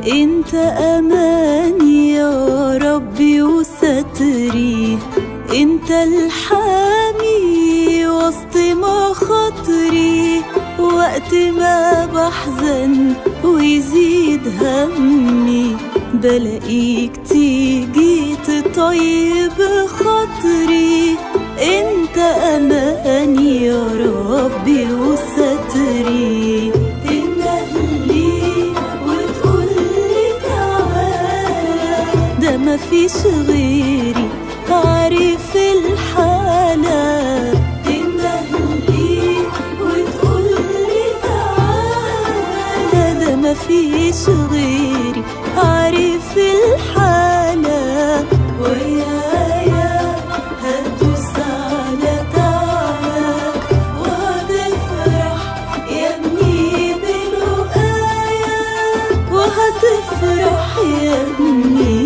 انت اماني يا ربي وستري انت الحامي وسط مخاطري وقت ما بحزن ويزيد همي بلاقيك تيجي تطيب خاطري انت اماني يا ربي وستري تندهلي وتقولي تعالى ده مفيش غيري عارف الحالة تندهلي وتقولي تعالى ده مفيش غيري عارف الحالة ويايا هتدوس على تعبك وهتفرح يا ابني بلقايا وهتفرح يا ابني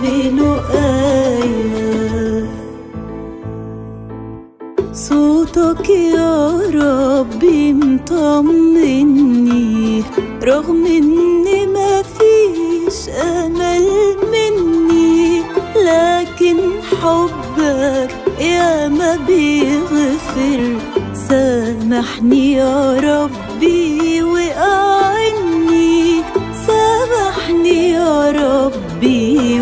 بلقايا صوتك يا ربي مطمني رغم ان مفيش امل مني لكن حبك يا ما بيغفر سامحني يا ربي واعني سامحني يا ربي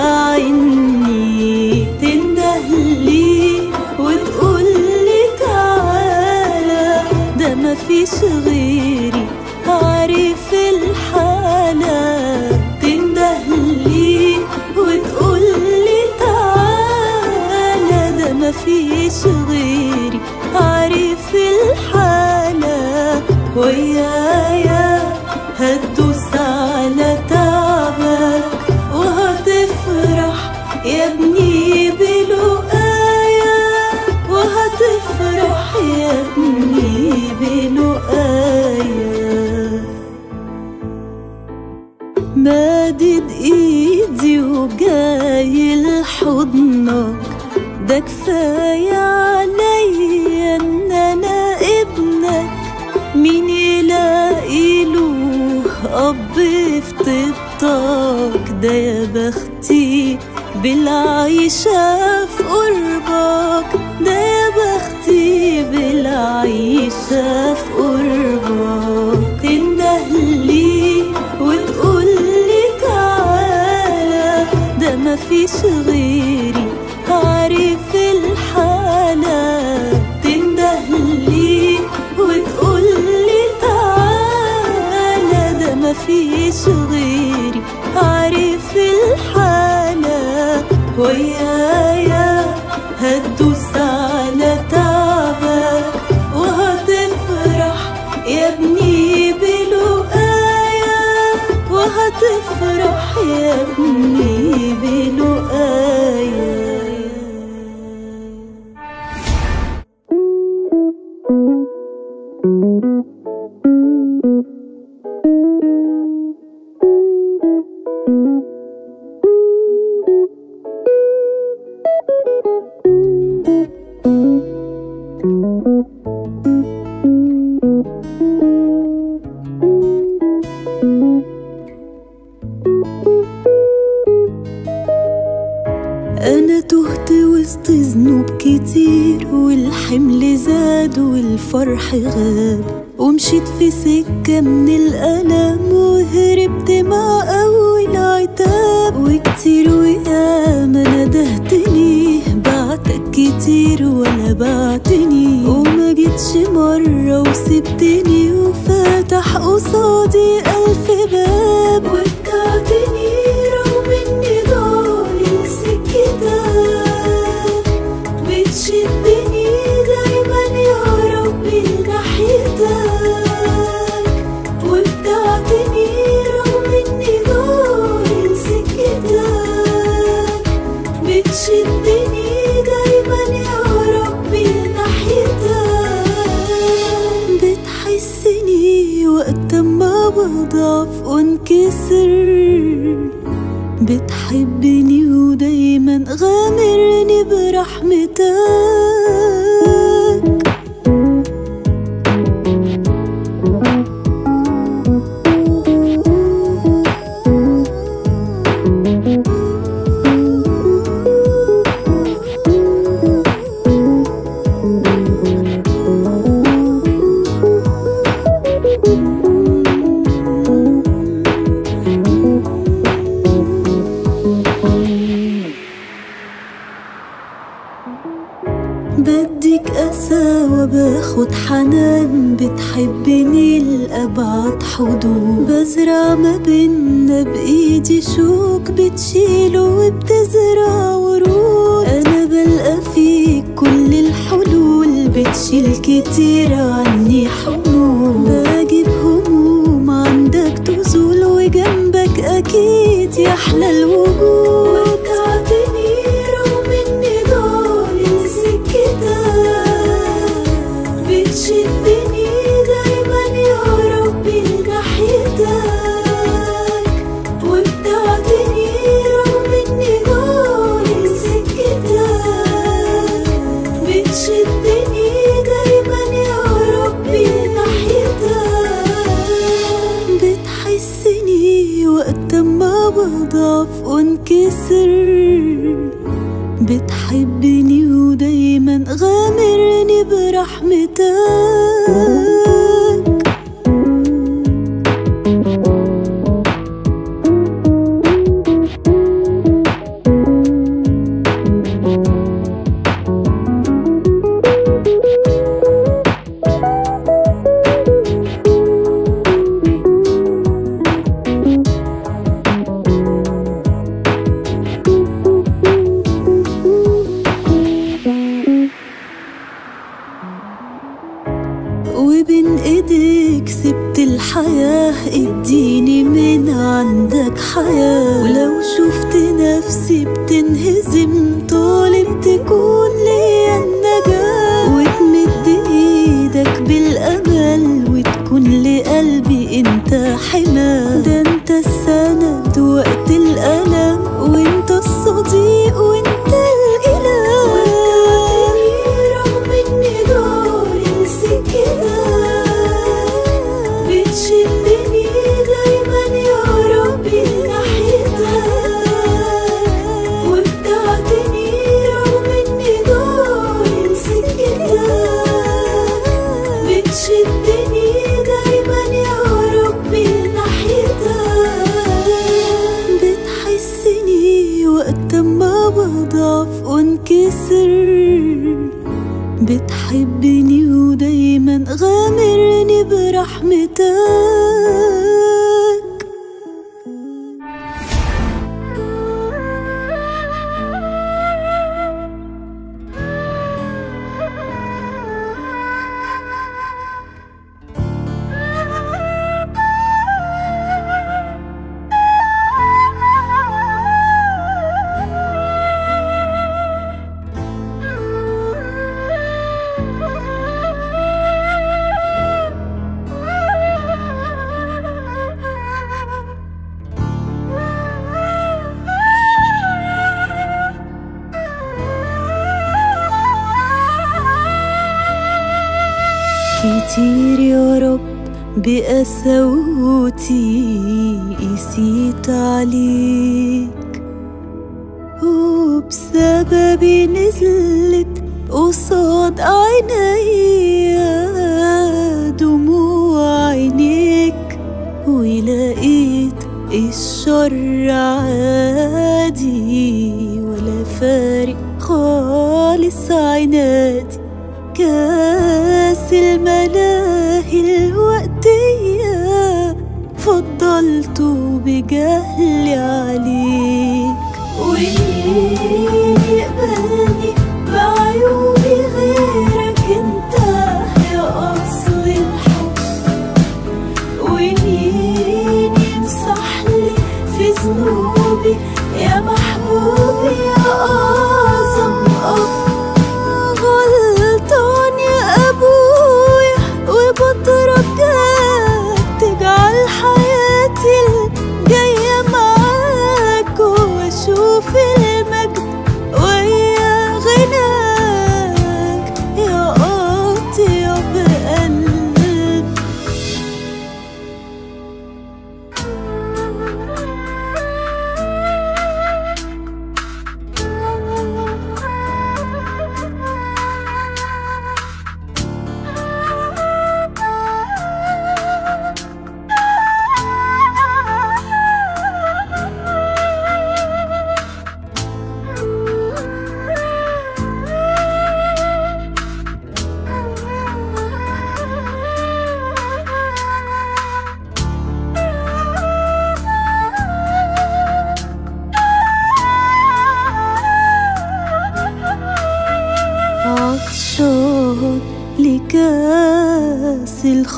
واعني تندهلي وتقولي تعالى ده مفيش غيري عارف الحالة تندهلي وتقولي تعالى ده مفيش غيري عارف الحالة ويايا هتدوس على تعبك وهتفرح يا ابني بلقايا وهتفرح يا ابني بلقايا مادد ايدي وجاي لحضنك ده كفاية عليا ان انا ابنك مين يلاقي له اب في طبطك ده يا بختي بالعيشة في قربك ده يا بختي بالعيشة في قربك تندهلي وتقولي تعالى ده مفيش غيري عارف الحالة تندهلي وتقولي تعالى ده مفيش غيري عارف الحالة ويايا هتدوس على تعبك وهتفرح يا ابني بلقايا وهتفرح يا ابني بلقايا أنا تهت وسط ذنوب كتير والحمل زاد والفرح غاب ومشيت في سكة من الألم وهربت مع أول عتاب وكتير وياما ندهت ليه بعتك كتير ولا بعتني وما جيتش مرة وسبتني وفتح قصادي ألف باب ودعتني رغم إني ضايع سكتك بتشدني دايما يا ربي لناحيتك وبتعتني رغم اني ضايع سكتك بتشدني دايما يا ربي لناحيتك بتحسني وقت ما بضعف وانكسر بتحبني ودايما غامرني برحمتك بتاخد حنان بتحبني لأبعد حدود بزرع ما بينا بإيدي شوك بتشيله وبتزرع ورود أنا بلقى فيك كل الحلول بتشيل كتير عني حمول بجيب هموم عندك تزول وجنبك أكيد يحلى الوجود وتعتني رغم إني ضالي سكتك بتشدني دايما يا ربي لناحيتك وبتعتني رغم إني ضالي سكتك بتشدني دايما يا ربي لناحيتك بتحسني وقت ما بضعف وانكسر بتحبني ودايما غامرني برحمتك وبين ايديك سبت الحياة اديني من عندك حياة ولو شفت نفسي بتنهزم طالب تكون ليا النجاة وتمد ايدك بالامل وتكون لقلبي انت حماه ده انت السند وقت الالم وانت الصديق وانت الاله رغم اني ضايع سكتك بتشدني دايما يا ربي ناحيتك وبتعتني رغم اني ضايع سكتك بتشدني دايما يا ربي ناحيتك بتحسني وقت ما بضعف وانكسر بتحبني ودايما غامرني برحمتك كتير يا رب بقساوتي قسيت عليك وبسببي نزلت قصاد عينيا دموع عينيك ولقيت الشر عادي ولا فارق خالص عنادي كاس الملاهي الوقتية فضلته بجهلي عليك ومين يقبلني بعيوبي غيرك انت يا اصل الحب ومين يمسح لي في ذنوبي يا محبوبي يا اعظم اب غلطان يا ابويا وبترجاك تجعل حياتي الجاية معاك واشوف المجد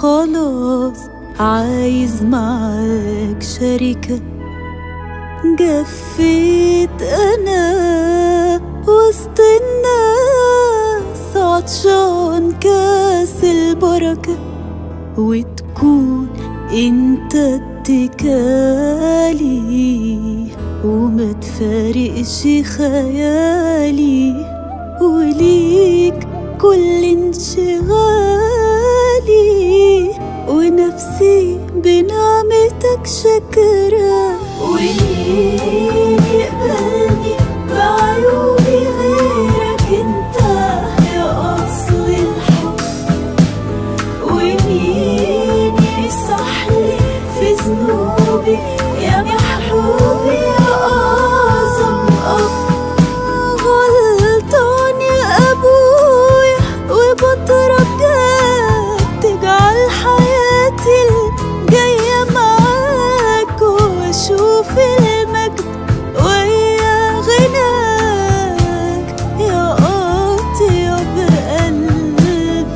خلاص عايز معاك شركة جفيت أنا وسط الناس عطشان كاس البركة وتكون انت اتكالي وما تفارقش خيالي وليك كل انشغالي ونفسي بنعمتك شكرا وليه يقبلني بعيوبي غيرك انت يا اصل الحب ومين يصح لي في ذنوبي يا محبوبي يا اعظم اب غلطان يا ابويا وبترجاك تجعل حياتي الجايه معاك واشوف المجد ويا غناك يا اطيب قلب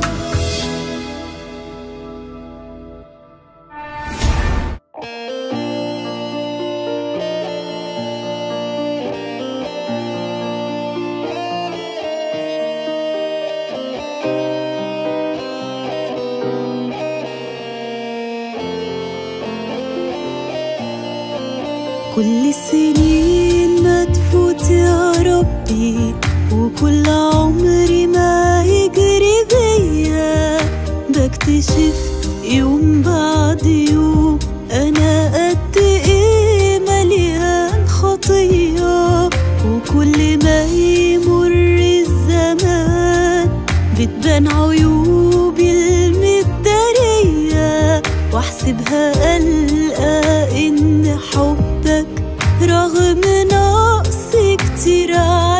كل السنين ما تفوت يا ربي وكل عمري ما يجري بيا بكتشف يوم بعد يوم انا قد ايه مليان خطيه وكل ما يمر الزمان بتبان عيوبي المداريه واحسبها القى ان حبك رغم نقص كتير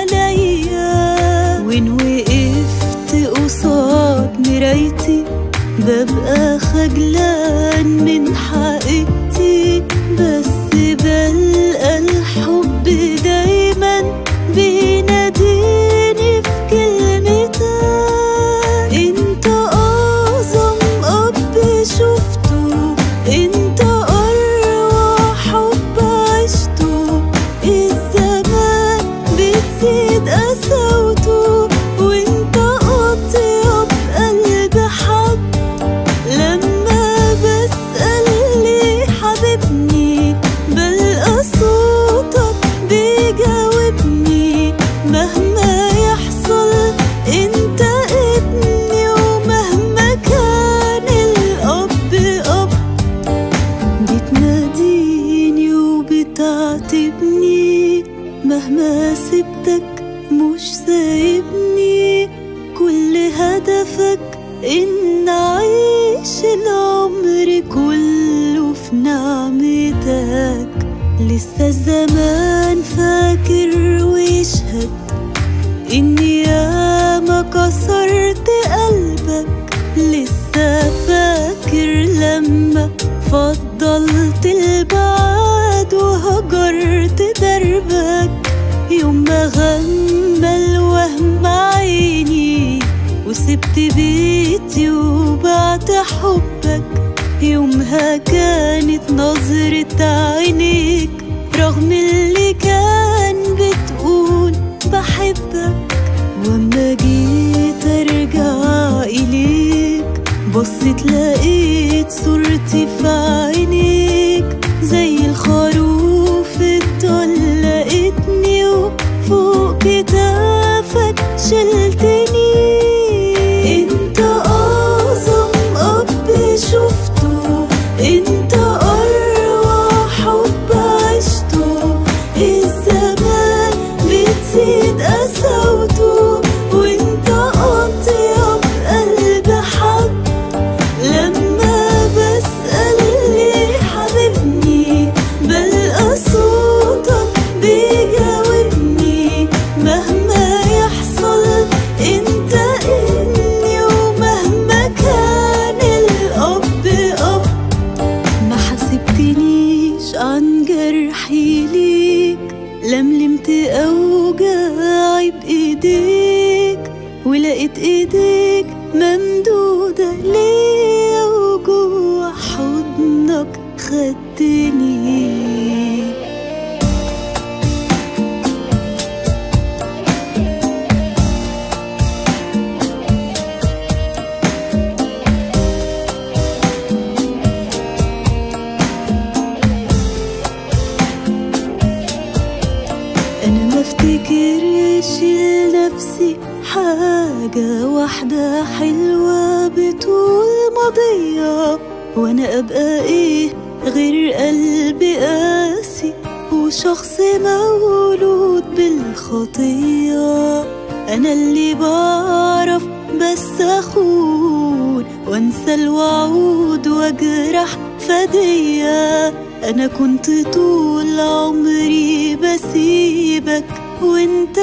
عليا وان وقفت قصاد مرايتي ببقى خجلان من حقيقتي بس بلقى الحب دايما بيناديني في كلمتك انت اعظم اب شفته انت اروع حب عشته الزمان بتزيد قساوته وانت اطيب قلب حب لما بسأل ليه حبيبني بلقى صوتك بيجاوبني مهما يحصل انت ابني ومهما كان الاب اب بتناديني وبتعاتبني مهما سبتك مش سايبني كل هدفك ان اعيش العمر كله في نعمتك لسه الزمان فاكر ويشهد اني ياما كسرت قلبك لسه فاكر لما فضلت البعد وهجرت دربك يوم ما غمى الوهم عيني وسبت بيتي وبعت حبك يومها كانت نظرة عينيك رغم اللي كان بتقول بحبك واما جيت ارجع اليك بصيت لقيت صورتي في عينيك زي الخروف الضل لقيتني وفوق كتافك شلتني انت اعظم اب شفته انت اروع حب عشته الزمان بتزيد قساوته وانت اطيب قلب حب لما بسأل ليه حبيبني بلقى صوتك بيجاوبني مهما يحصل انت ابني ومهما كان الاب اب ما حسبتنيش عن جرحي ليك لملمت اوجاعي بايديك ولقيت ايديك ممدودة ليا خدتني انا ما افتكرش لنفسي حاجة واحدة حلوة بطول ماضية وانا ابقى ايه غير قلبي قاسي وشخص مولود بالخطية انا اللي بعرف بس اخون وانسى الوعود واجرح فدية انا كنت طول عمري بسيبك وانت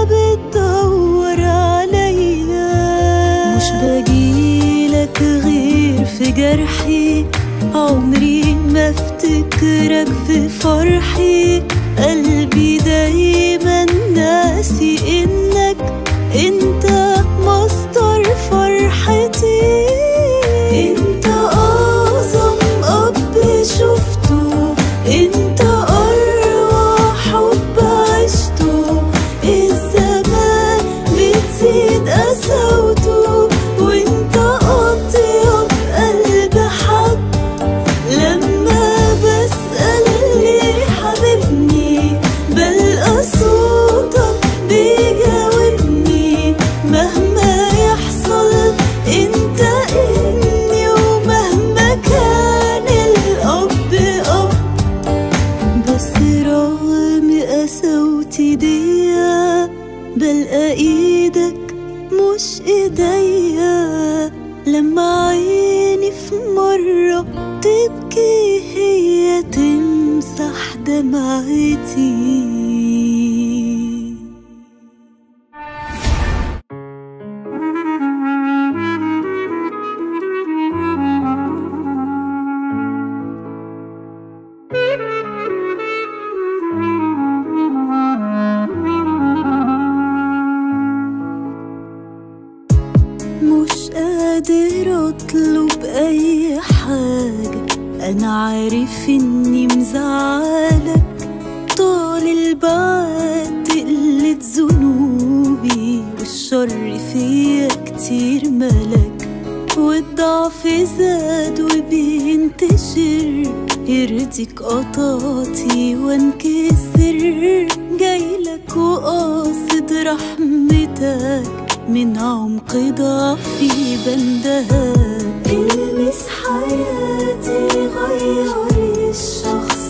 بتدور عليا مش بجيلك غير في جرحي عمري ما افتكرك في فرحي قلبي دايما ناسي انك انت مصدر فرحتي انت اعظم اب شفته انت اروع حب عشته الزمان بتزيد قساوته وانت اطيب قلب حب لما بسأل ليه حبيبني بلقى صوتك بيجاوبني مهما يحصل انت ابني ومهما كان الاب اب بس رغم قساوتي دي بلقى ايدك مش ايديا لما عيني في مرة تبكي هي تمسح دمعتي مش قادر اطلب اي حاجة انا عارف اني مزعلك طال البعد تقلت ذنوبي والشر فيا كتير ملك والضعف زاد وبينتشر يرضيك قطعتي وانكسر جايلك وقاصد رحمتك من عمق ضعفي بندها المس حياتي غير الشخص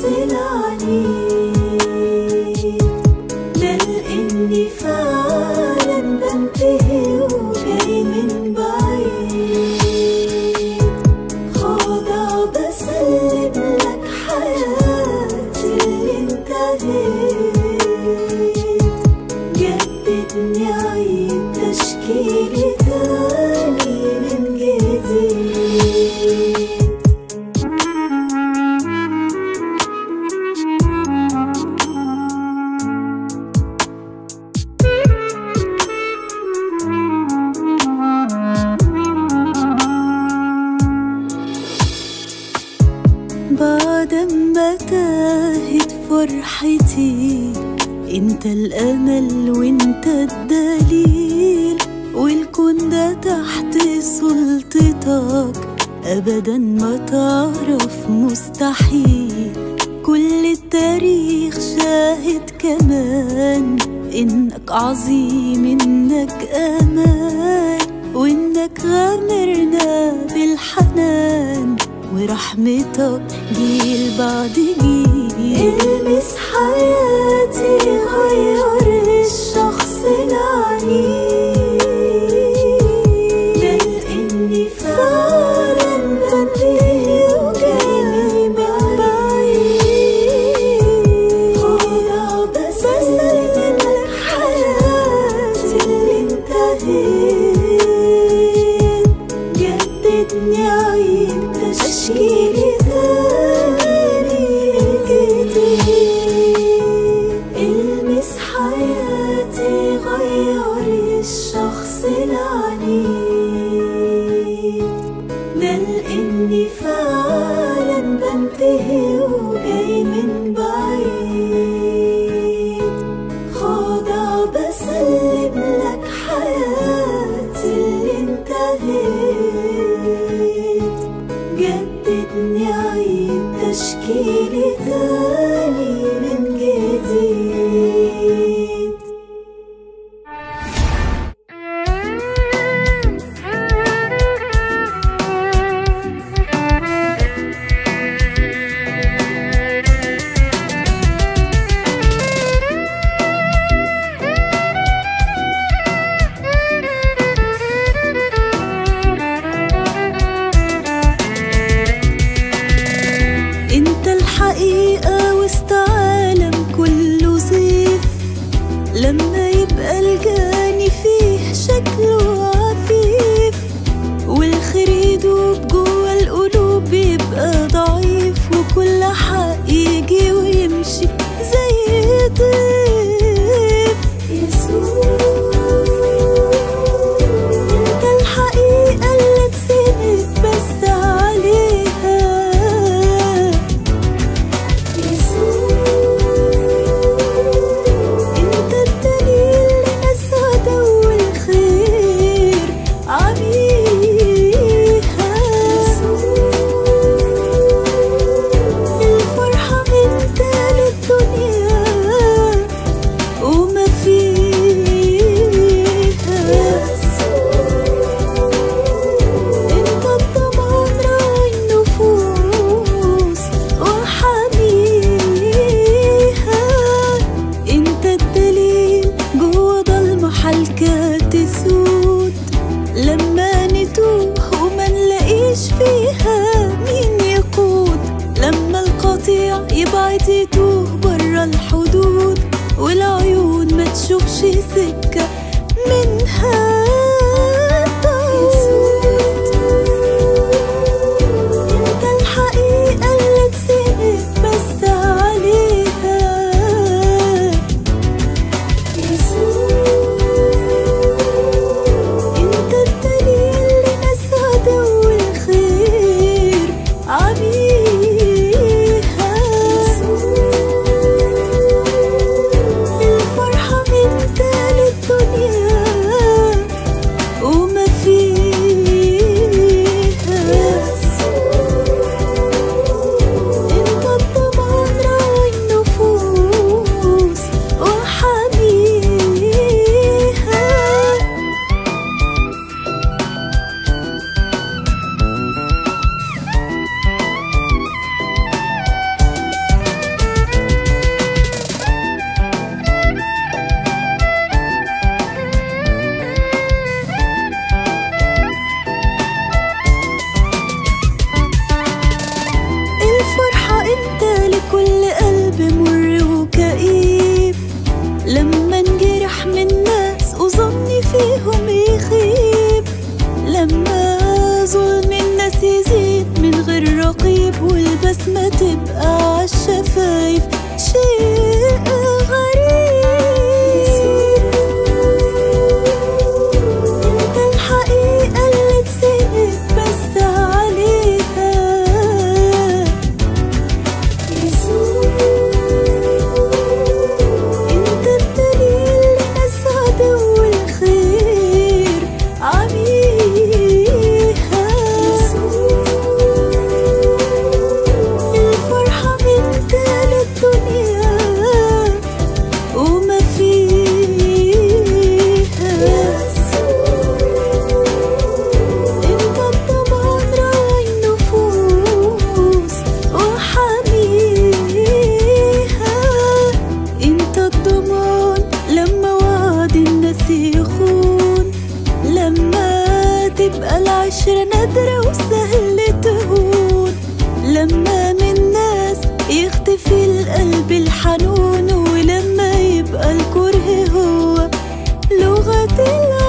العنيد بل اني فعلا بنتهي وجاي من بعيد خاضع بسلم لك حياتي اللي انتهيت جددني عيد تشكيلي تاني من جديد بعد ما تاهت فرحتي انت الامل وانت الدليل والكون ده تحت سلطتك ابدا ما تعرف مستحيل كل التاريخ شاهد كمان انك عظيم انك امان وانك غامرنا بالحنان ورحمتك جيل بعد جيل المس حياتي غير الشخص العنيد بل اني فعلا بنتهي وجاي من بعيد خاضع بسلم لك حياتي اللي انتهيت جددني عيد تشكيلي تاني من جديد دمعتي توه برا الحدود والعيون ما تشوفش سكة منها انت الحقيقة اللي تسيب بس عليها انت الدليل لناس والخير عميها الفرحة من تالت الدنيا وما فيها انت الضمان راعي النفوس وحميها الفرحة انت لكل قلب مر وكئيب لما انجرح من ناس وظني فيهم يخيب لما ظلم الناس يزيد من غير رقيب والبسمة تبقى عالشفايف شيء غريب انت الحقيقة اللي تسيب بس عليها انت الدليل لناس عدو الخير عميها الفرحة من تالت الدنيا وما فيها انت الضمان راعي النفوس وحميها انت الضمان لما وعد الناس يخون لما تبقى العشرة نادرة وسهل تهون لما من ناس يختفي القلب الحنون ولما يبقى الكره هو لغة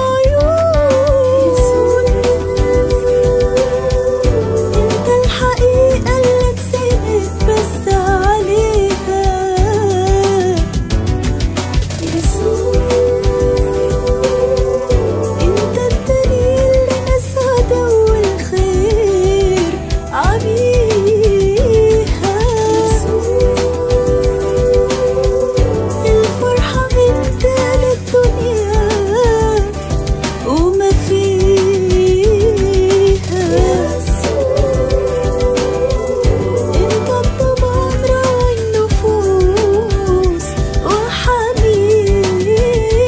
العيون انت الحقيقة اللي تسيب بس عليها انت الدليل لناس عدو الخير عميها الفرحة من تالت الدنيا وما فيها انت الضمان راعي النفوس وحميها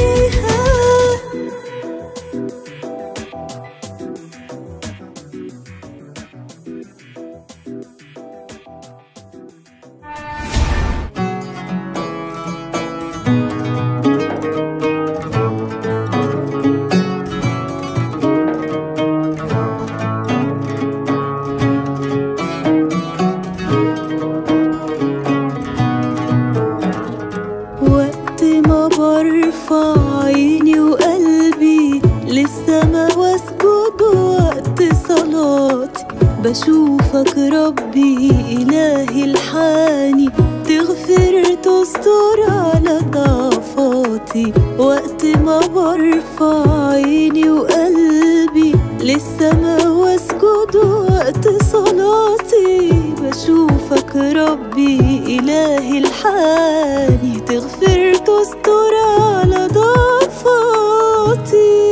وقت ما برفع عيني وقلبي للسما واسجد وقت صلاتي بشوفك ربي إلهي الحاني تغفر تستر على ضعفاتي وقت ما برفع عيني وقلبي للسما واسجد وقت صلاتي بشوفك ربي إلهي الحاني تغفر تستر على ضعفاتي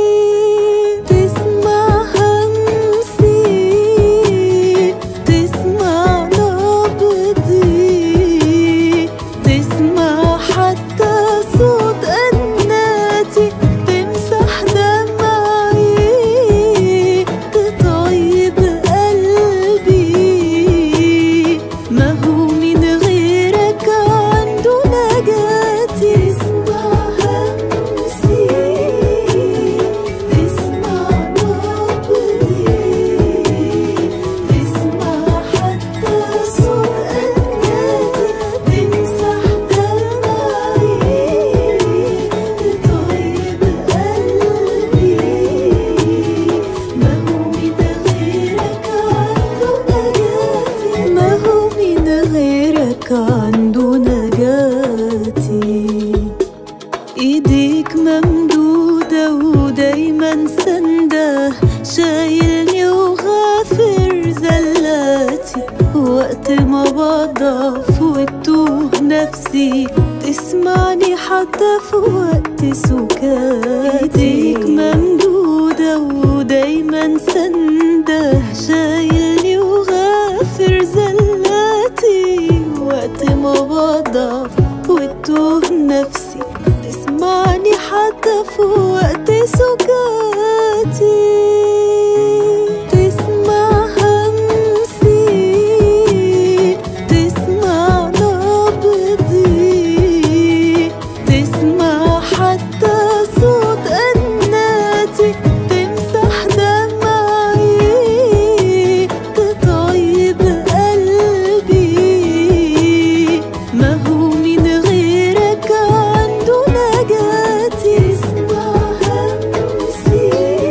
تسمع همسي تسمع نبضي تسمع حتى صوت أناتي تمسح دمعي تطيب قلبي ما هو من غيرك نفسي تسمعني حتى في وقت سكاتي ايديك ممدودة ودايما سندة شايلني وغافر زلاتي وقت ما بضعف وتوه نفسي تسمعني حتى في وقت سكاتي تسمع همسي تسمع نبضي تسمع حتى صوت أناتي تمسح دمعي تطيب قلبي ما هو من غيرك عنده نجاتي تسمع همسي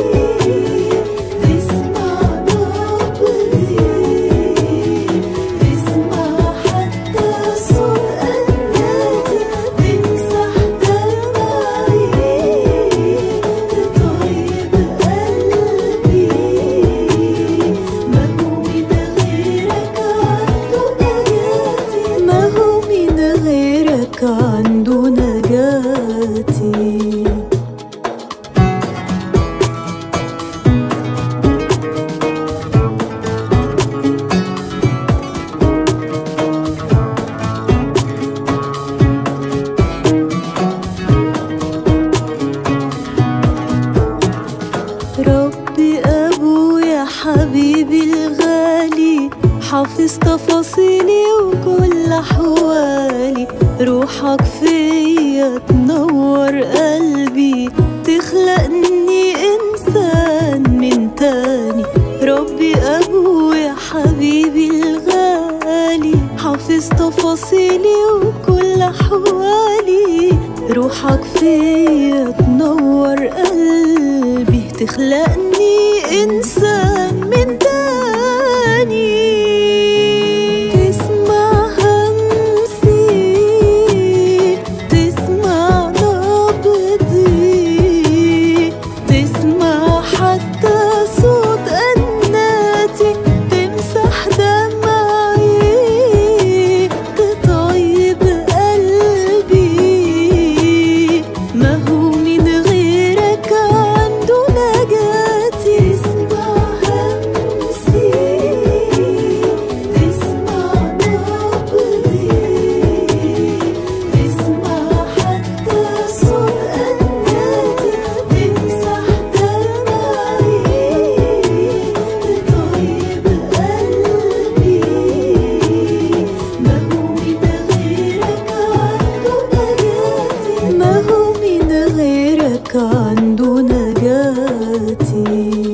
تسمع نبضي تسمع حتى صوت أناتي تمسح دمعي تطيب قلبي ما هو من غيرك عنده نجاتي ما هو من غيرك عنده نجاتي ربي أبويا حبيبي الغالي حافظ تفاصيلي وكل أحوالي روحك فيا تنور قلبي تخلقني إنسان من تاني ربي أبويا حبيبي الغالي حافظ تفاصيلي وكل أحوالي روحك فيا تنور قلبي تخلقني إنسان من تاني تسمع همسي تسمع نبضي تسمع حتى صوت أناتي تمسح دمعي تطيب قلبي ما هو من غيرك عنده نجاتي تسمع همسي تسمع نبضي تسمع حتى صوت أناتي تمسح دمعي تطيب قلبي ما هو من غيرك عنده نجاتي ما هو من غيرك عنده نجاتي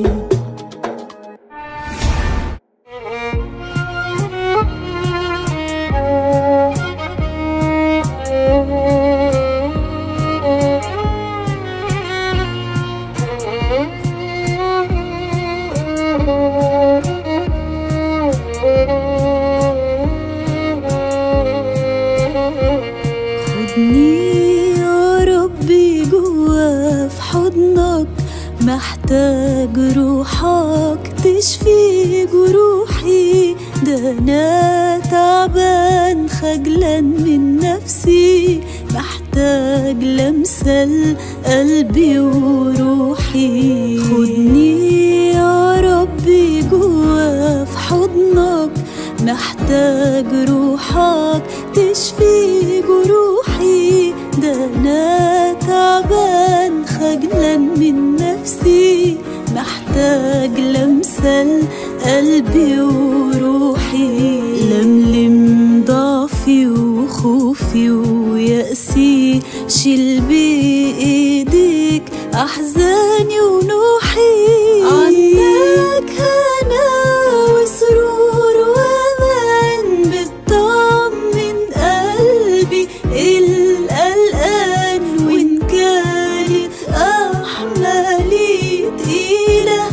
خدني يا ربي جوا في حضنك محتاج روحك تشفي جروحي ده انا تعبان خجلان من نفسي محتاج لمسة قلبي وروحي خدني يا ربي جوا في حضنك محتاج روحك تشفي جروحي ده انا تعبان خجلان من نفسي محتاج لمسة قلبي وروحي لملم ضعفي وخوفي ويأسي شيل بإيديك أحزاني ونوحي عندك هنا وسرور وأمان بتطمن قلبي القلقان وإن كانت أحمالي تقيلة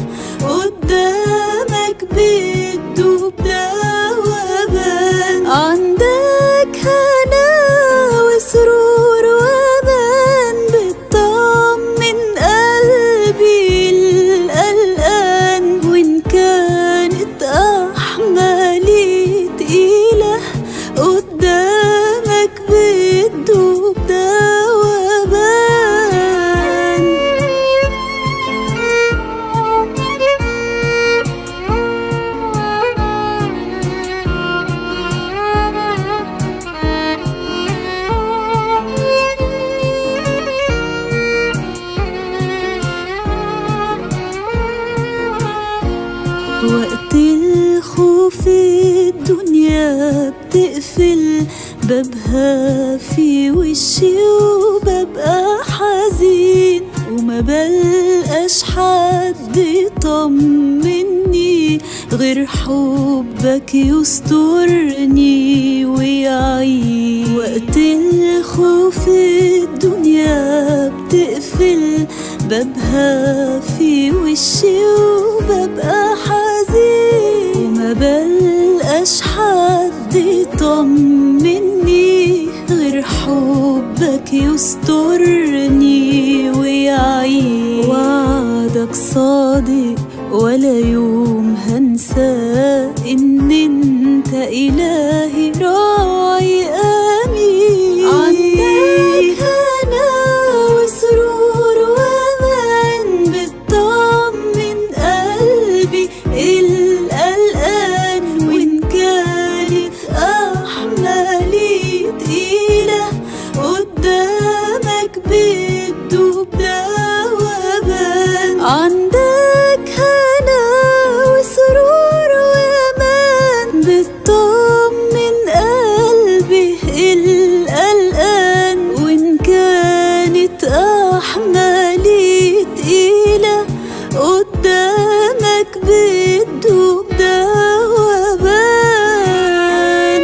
قدامك بتدوب دوبان عندك هنا وسرور وأمان بتطمن قلبي القلقان وإن كان بتقفل بابها في وشي وببقى حزين وما بلقاش حد يطمني غير حبك يسترني ويعين وقت الخوف الدنيا بتقفل بابها في وشي وببقى حزين وما بلقاش حد يطمني غير حبك يسترني ويعين وعدك صادق ولا يوم هنسى ان انت الهي راعي امين عندك هنا وسرور وامان بتطمن قلبي القلقان وان كانت احمالي تقيله قدامك بتدوب دوبان عندك هنا وسرور وامان بتطمن قلبي القلقان وان كانت احمالي تقيله قدامك بتدوب دوبان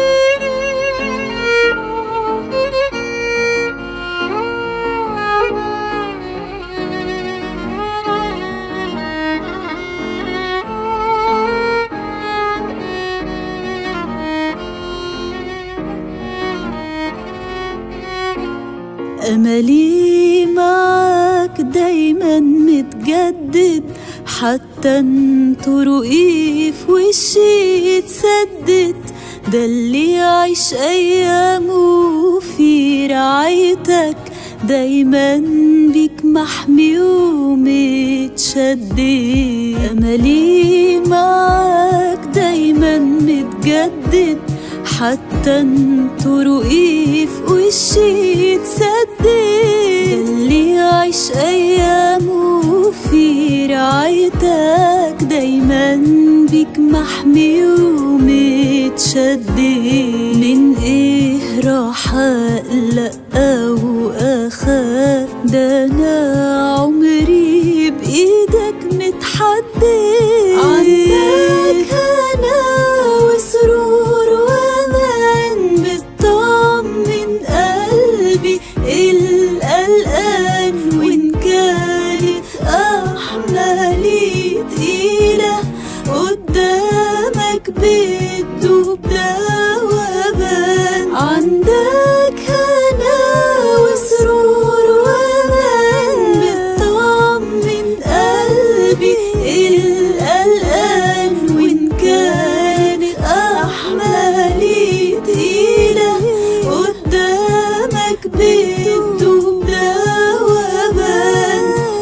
أملي معاك دايما متجدد حتى طرقي في وشي يتسدد ده اللي يعيش أيامه في رعايتك دايما بيك محمي ومتشدد أملي معاك دايما متجدد حتى طرقي في وشي يتسدد ده اللي يعيش أيامه في رعايتك دايما بيك محمي ومتشدد من ايه راح اقلق او اخاف ده انا عمري بايدك متحدد عندك هنا وسرور وامان بتطمن قلبي القلقان وان كانت احمالي تقيله قدامك بتدوب دوبان عندك هنا وسرور وامان بتطمن قلبي القلقان وان كانت احمالي تقيله قدامك بتدوب دوبان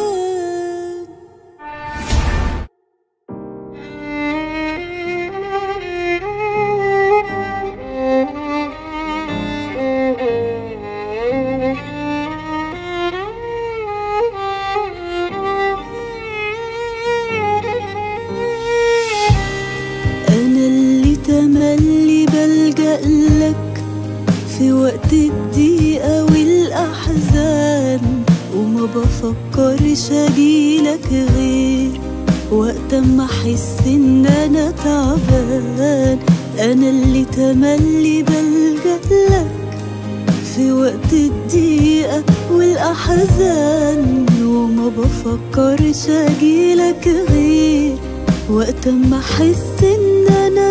أنا اللي تملي بلجأ لك في وقت الضيقة والأحزان وما بفكرش أجيلك غير وقت ما أحس إن أنا تعبان أنا اللي تملي بلجأ لك في وقت الضيقة والأحزان وما بفكرش أجيلك غير وقت ما أحس إن أنا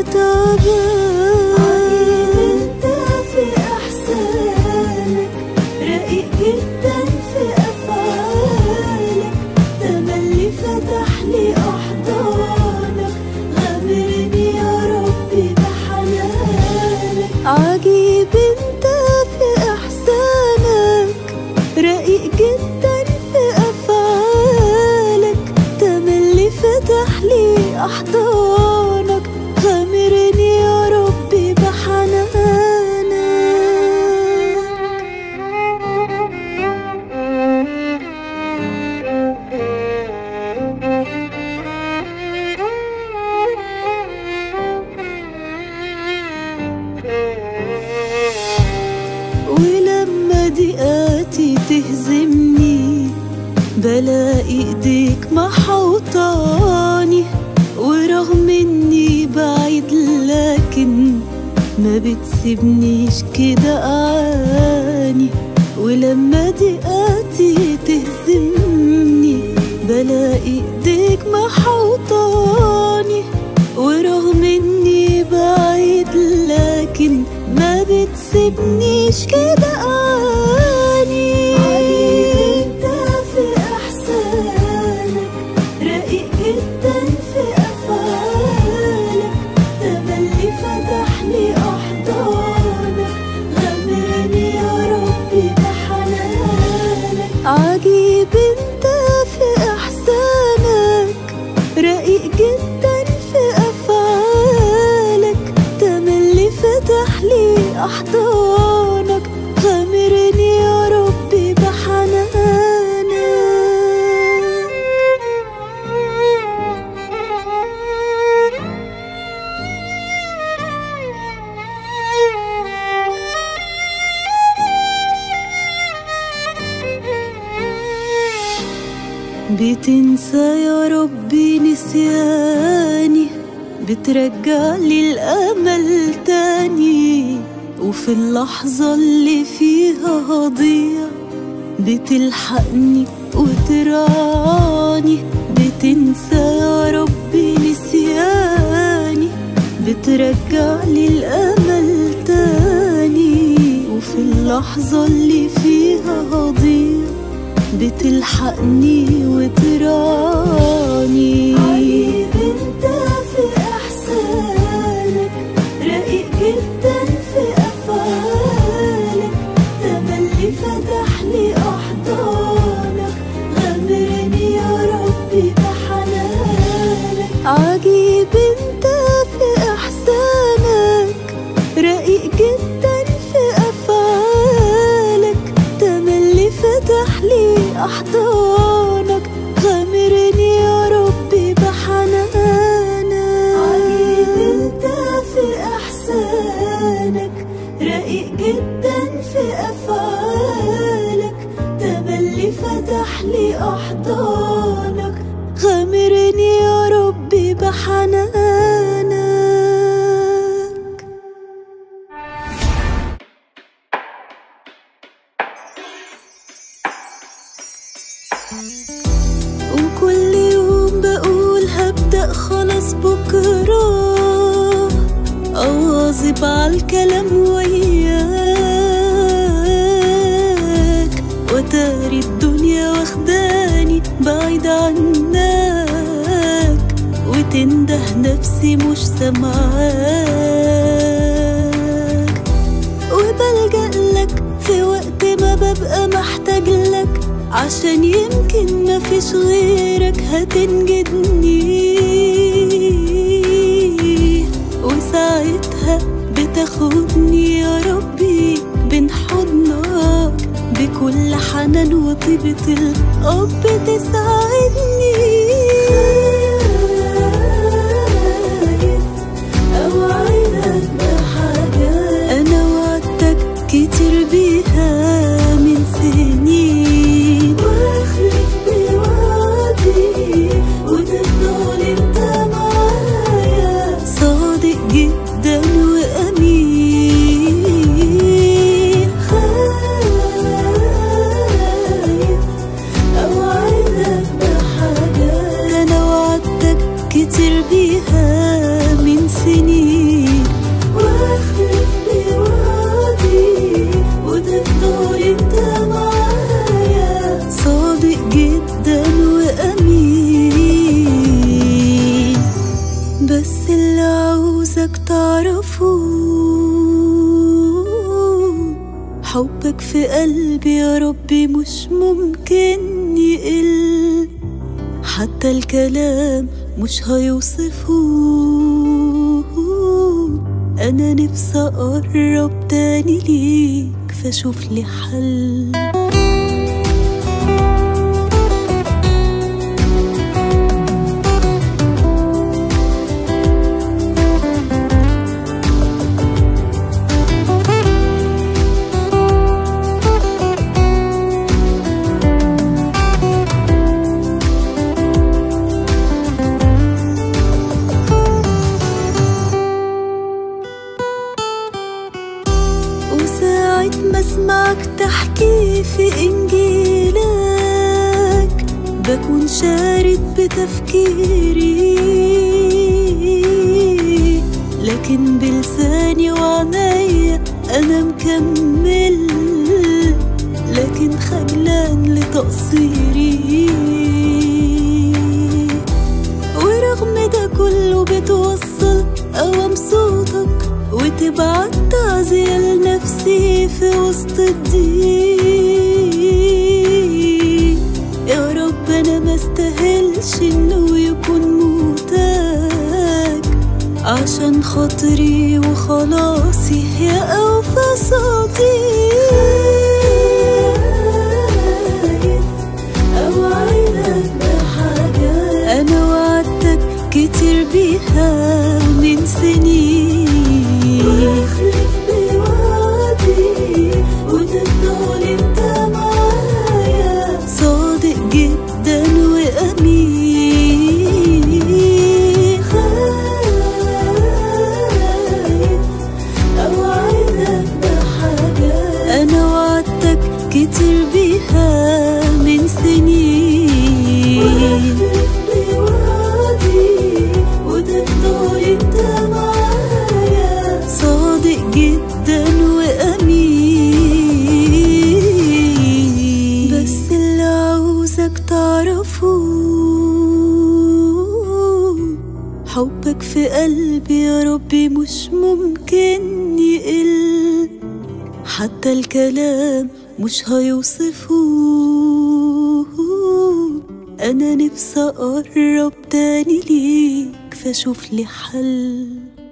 تعبان انت في احسانك رقيق جدا في افعالك تملي فتح لي احضانك غامرني يا ربي بحنانك عجيب انت في احسانك رقيق جدا في افعالك تملي فتح لي احضانك غامرني يا ربي بحنانك ضيقاتي تهزمني بلاقي ايديك محوطاني ورغم اني بعيد لكن ما بتسيبنيش كده اعاني ولما ضيقاتي تهزمني بلاقي ايديك محوطاني ورغم اني بعيد لكن ما بتسيبنيش كده اعاني انت في احسانك رقيق جدا في افعالك تملي فتح لي احضانك غمرني يا ربي بحنانك عجيب انت في احسانك رقيق جدا في افعالك تملي فتح لي احضانك غمرني يا ربي بحنانك بتنسى يا ربي نسياني بترجع لي الأمل تاني وفي اللحظة اللي فيها هضيع بتلحقني وترعاني بتنسى يا ربي نسياني بترجع لي الأمل تاني وفي اللحظة اللي فيها هضيع بتلحقني وتراني عيب انت في احسانك رقيق جدا في افعالك تملي فتح لي احضانك غمرني يا ربي بحنانك عجيب انت في احسانك رقيق جدا في افعالك تملي فتح لي احضانك غمرني يا ربي بحنانك عجيب انت في احسانك رقيق جدا في افعالك تملي فتح لي احضانك غمرني يا ربي بحنانك وكل يوم بقول هبدأ خلاص بكرة أواظب عالكلام وياك وتاري الدنيا واخداني بعيد عنك وتنده نفسي مش سامعاك وبلجأ لك في وقت ما ببقى محتاج لك عشان يمكن مفيش غيرك هتنجدني وساعتها بتاخدني يا ربي بين حضنك بكل حنان وطيبة الأب تساعدني خايف أوعدك بحاجات أنا وعدتك كتير بيها من سنين واخلف بوعدي وتفضل انت معايا صادق جدا وأمين خايف أوعدك بحاجات أنا وعدتك كتير بيها من سنين واخلف بوعدي وتفضل انت معايا صادق جدا وأمين بس اللي عاوزك تعرفه حبك في قلبي يا ربي مش ممكن يقل حتى الكلام مش هيوصفه انا نفسي اقرب تاني ليك فاشوف لي حل ما اسمعك تحكي في انجيلك بكون شارد بتفكيري لكن بلساني وعنايا انا مكمل لكن خجلان لتقصيري ورغم ده كله بتوصل قوام صوتك وتبعت تعزية لنفسي في وسط الضيق يا رب انا ما استاهلش انه يكون موتك عشان خاطري وخلاصي يا اوفى صديق اوعدك بحاجة انا وعدتك كتير بيها من سنين واخلف بوعدي وتفضل انت معايا صادق جدا وامين خايف اوعدك بحاجة انا وعدتك كتير بيها من سنين واخلف بوعدي وتفضل انت معايا صادق جدا وامين بس اللي عاوزك تعرفه حبك في قلبي يا ربي مش ممكن يقل حتى الكلام مش هيوصفه انا نفسي اقرب تاني ليك فاشوف لي حل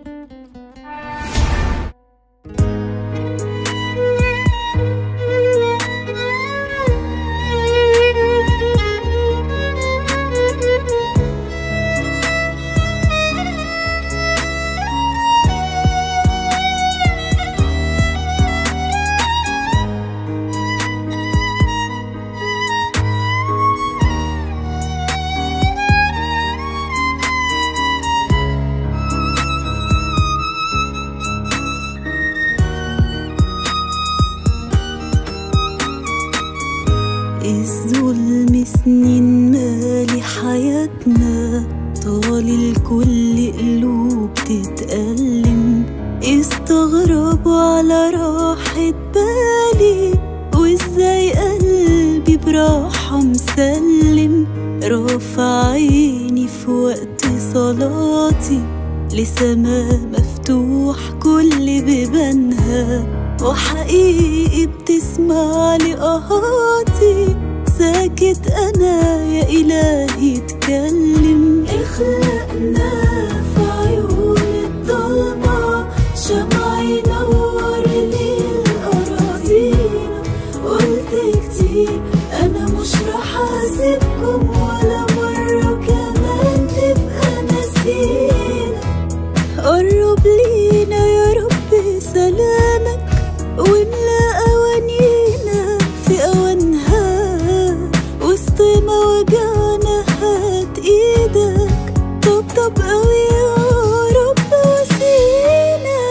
الظلم سنين مالي حياتنا طال الكل قلوب تتألم استغربوا على راحة بالي وازاي قلبي براحة مسلم رافع عيني في وقت صلاتي لسما مفتوح كل بيبانها وحقيقي بتسمع لقهاتي ساكت انا يا الهي اتكلم اخلقنا في عيون الضلمة شمع ينور ليل اراضينا قلت كتير انا مش راح اسيبكم ولا مرة كمان تبقى نسينا قرب لينا يا رب سلامك واملى أوانينا في أوانها وسط ما وجعنا هات إيدك طبطب قوي يا رب وسينا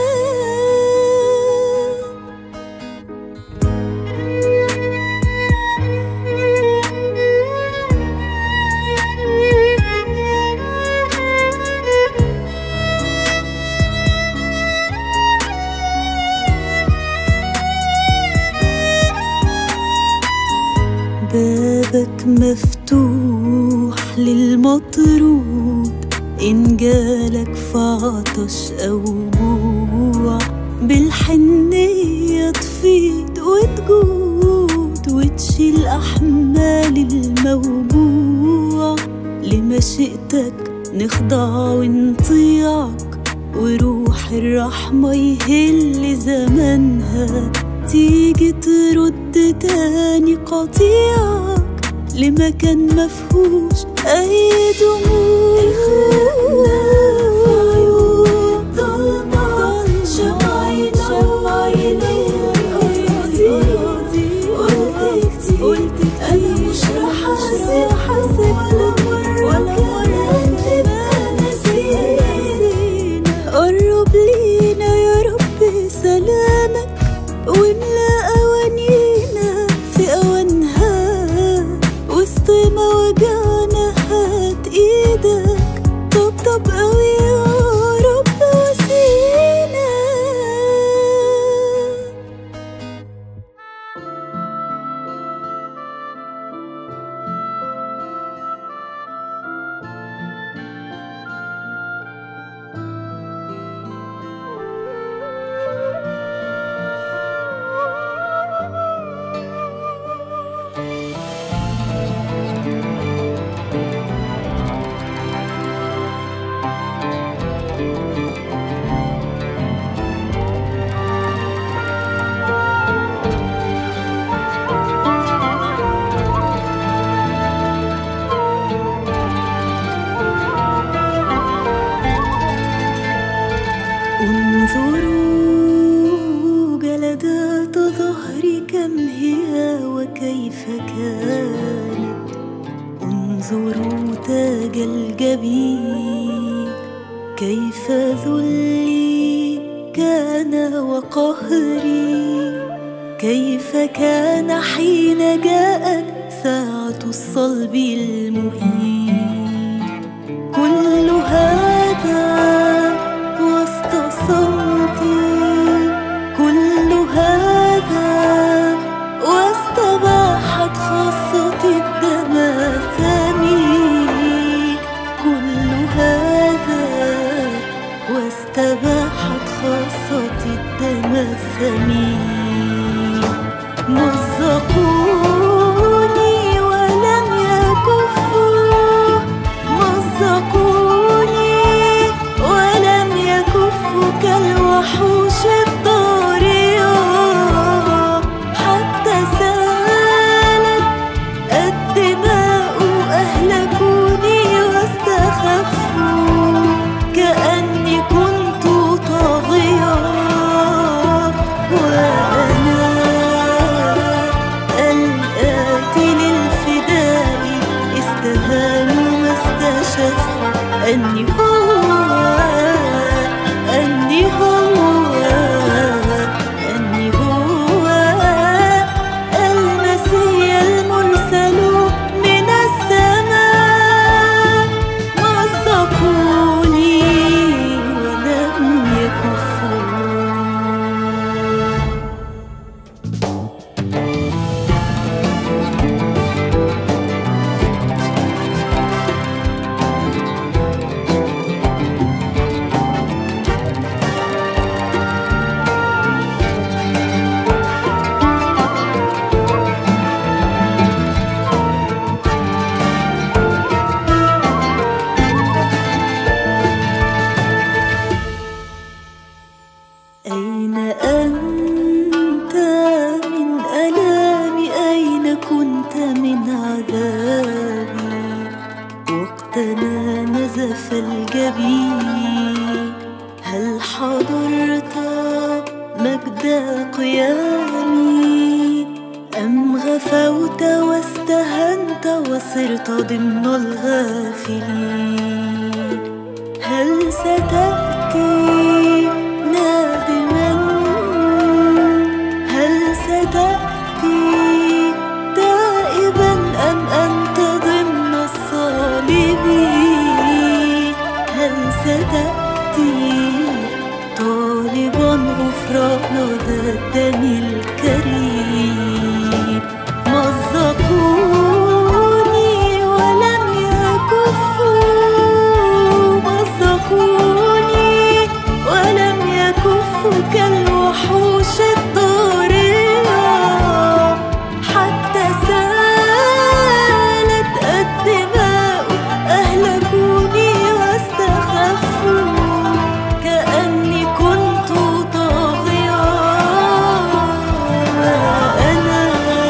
بابك مفتوح للمطرود إن جالك في عطش أو جوع بالحنية تفيض وتجود وتشيل أحمال الموجوع لمشيئتك نخضع ونطيعك وروح الرحمة يهل زمانها تيجي ترد تاني قطيعك لمكان مفهوش أي دموع اخلقنا في عيون ضلمة شمع ينور ليل قلت كتير أنا مش راح أسيب ولا مرة كمان تبقى نسينا قرب لينا يا رب سلامك واملأ كم هي وكيف كانت انظروا تاج الجبين كيف ذلي كان وقهري كيف كان حين جاءت ساعة الصلب المهين كل هذا وسط صمتي كل هذا واستباحت خاصة الدماثمي كل هذا واستباحت خاصة الدماثمي مزقوني ولم يكفوا مزقوني ولم يكفوا كالوحوش الضارية حتى سالت الدماء أهلكوني واستخفوا كأني كنت طاغية وأنا الآتي للفداء استهانوا ما استشفوا أني هو أني هو أني هو المسيح المرسل من السماء مزقوني ولم يكفوا أين أنت من ألامي أين كنت من عذابي وقتنا نزف الجبين هل حضرت مجد قيامي أم غفوت واستهنت وصرت ضمن الغافلين هل ستأتي نادما هل ستأتي تائبا أم أنت ضمن الصالبين هل ستأتي طالبا غفران ذا الدم الكريم مزقوني ولم يكفوا مزقوني ولم يكفوا كالوحوش الضارية حتى سالت الدماء أهلكوني واستخفوا كأني كنت طاغية أنا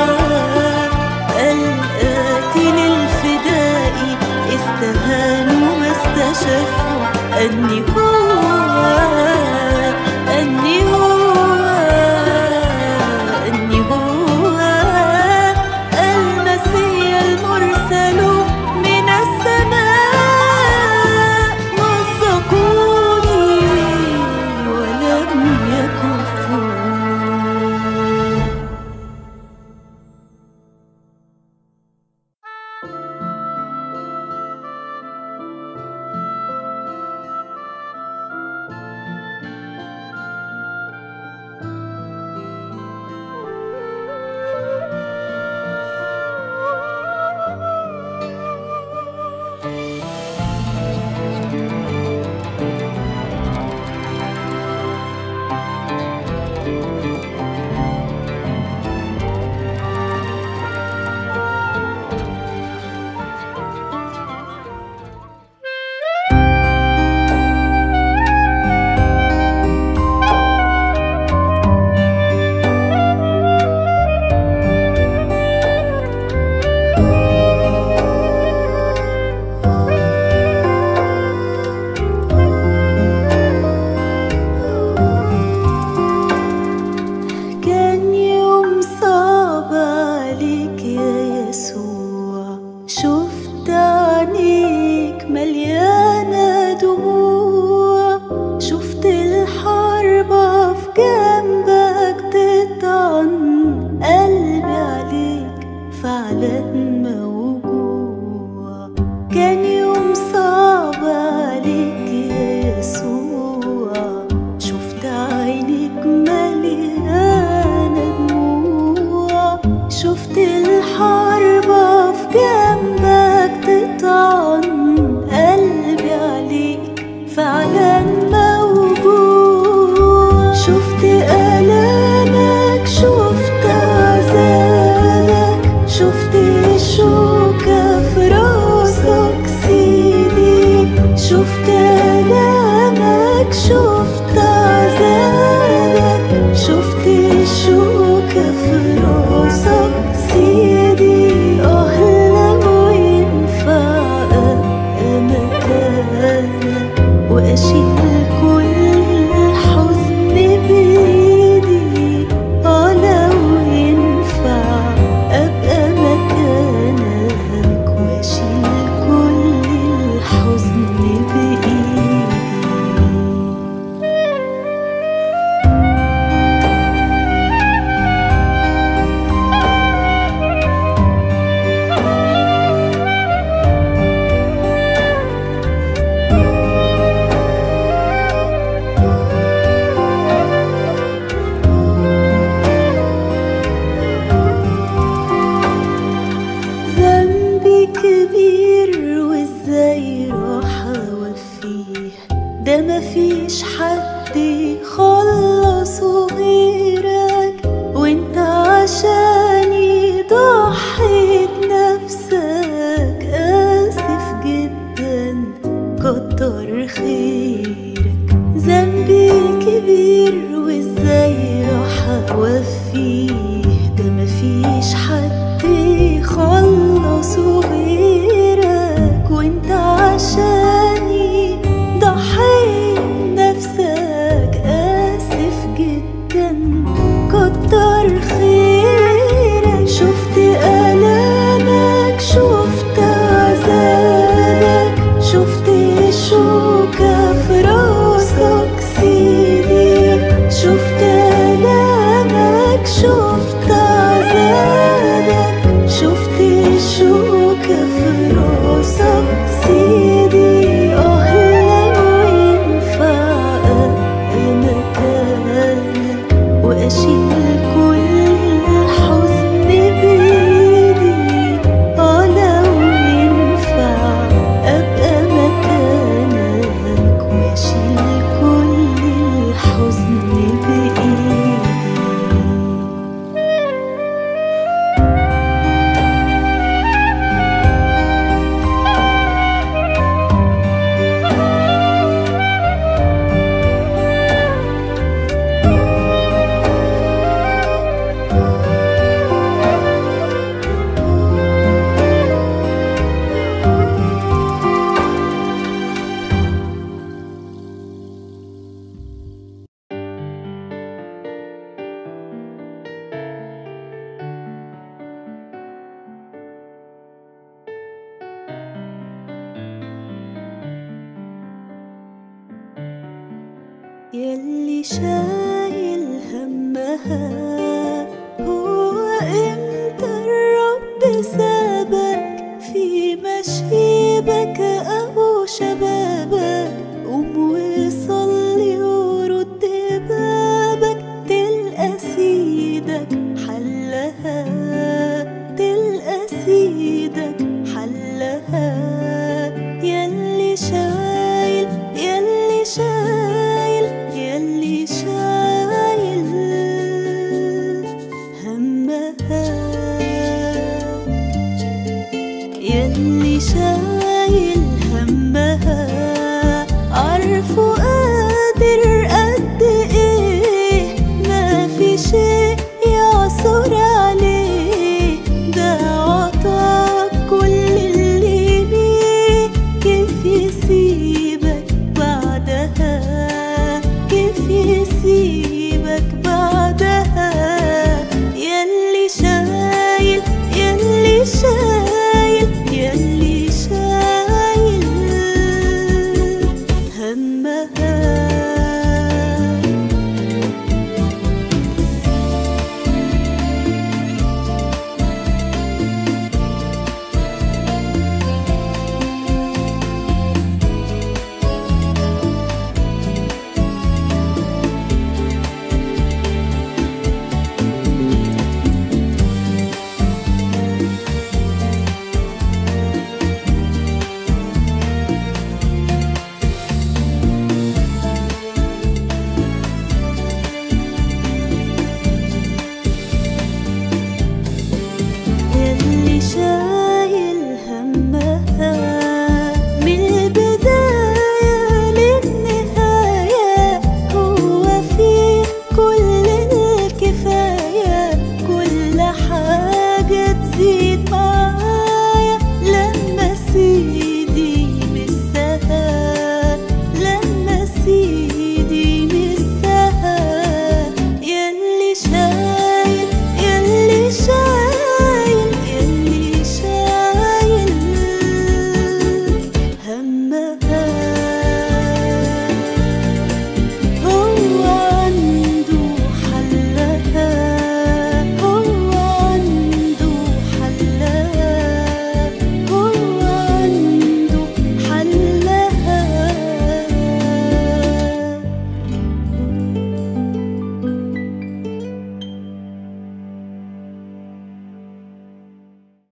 الآتي للفداء استهانوا ما استشفوا أني هو أني هو أني هو المسيح المرسل من السماء مزقوني ولم يكفوا شفت الحربة في جنبك تطعن قلبي عليك فعلا موجود شفت آلامك شفت عذابك شفت الشوكة في راسك سيدي شفت آلامك شفت عذابك شفت الشوكة في راسك سيدي اه لو ينفع أبقى مكانك وأشيل كل حزن بإيدي اه لو ينفع أبقى مكانك وأشيل كل الحزن بإيدي ذنبي كبير وازاي راح اوفيه ده مفيش حد يخلصه غيرك وانت عشاني ضحيت نفسك اسف جدا كتر خيرك ذنبي كبير وازاي راح اوفيه ده مفيش حد يخلصه غيرك وانت عشاني ضحيت نفسك اسف جدا كتر خيرك شفت آلامك شفت عذابك شفت الشوكة في راسك سيدي شفت آلامك شفت عذابك شفت الشوكة في راسك سيدي اه لو ينفع أبقى مكانك وأشيل كل حزن بإيدي اه لو ينفع أبقى مكانك وأشيل كل الحزن بإيدي يلي شايل همها هو امتى الرب سابك في مشيبك او شبابك قوم وصلي ورد بابك تلقى سيدك حلها تلقى سيدك حلها يلي شايل يلي شايل يلي شايل همها يلي شايل همها عارفه قادر قد ايه ما في شيء يعصر